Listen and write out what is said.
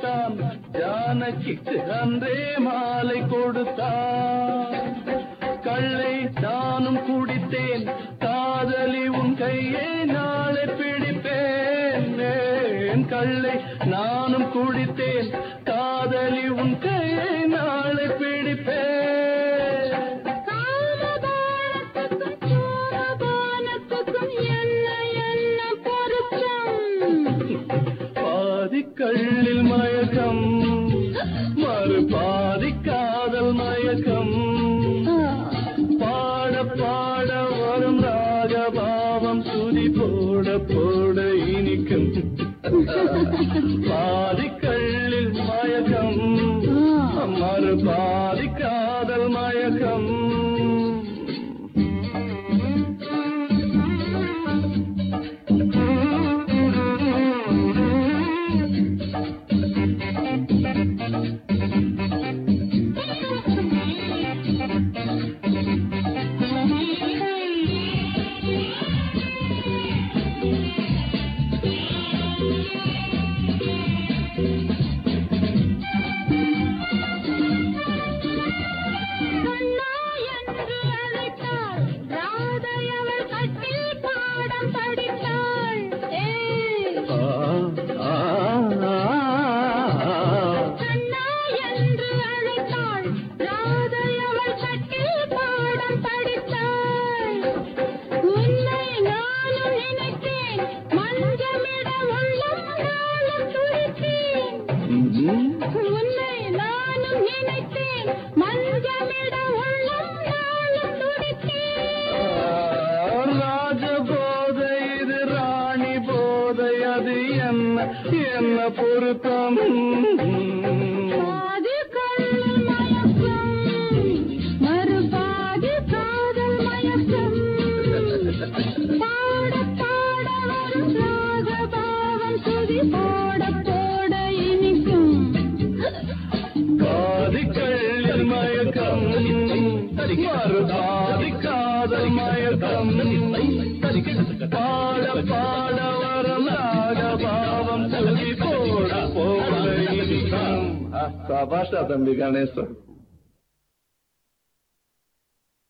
கொடுத்தான் ஜானகிக்கு அன்றே மாலை கொடுத்தான் கள்ளை நானும் குடித்தேன் காதலி உன் கையை நாளை பிடிப்பேன் ஏன் கள்ளை நானும் குடித்தேன் காதலி உன் கையை நாளை பிடிப்பேன் காமபானத்துக்கும் சூரபானத்துக்கும் என்ன என்ன பொருத்தம் பாதி கள்ளில் மயக்கம் மறு பாதி காதல் மயக்கம் பாட பாட வரும் ராகபாவம் சுதி போட போட இனிக்கும் பாதி கள்ளில் மயக்கம் மறு பாதி காதல் மயக்கம் கண்ணா என்று அழைத்தாள் ராதை அவள் கட்டில் பாடம் படித்தாள் ஏய் ஆ, ஆ, ஆ, ஆ. கண்ணா என்று அழைத்தாள் ராதை அவள் கட்டில் பாடம் படித்தாள் உன்னை நானும் நினைத்தேன் மஞ்சமிட உள்ளம் நாளும் துடித்தேன் ம்ஹும். உன்னை நானும் நினைத்தேன் மஞ்சமிட உள்ளம் நாளும் துடித்தேன் ராஜ போதை இது ராணி போதை அது என்ன என்ன பொருத்தம் பாதி கள்ளு மயக்கம் மறுபாதி காதல் மயக்கம் பாட பாட வரும் ராகபாவம் துதி போட போட இனிக்கும் காதி கள்ளில் மயக்கம் மறு பாதி காதல் மயக்கம் பாட பாட வரும் ராகபாவம் துதி போட போட இனிக்கும். ஆ, சபாஷா தம்பி கணேசன்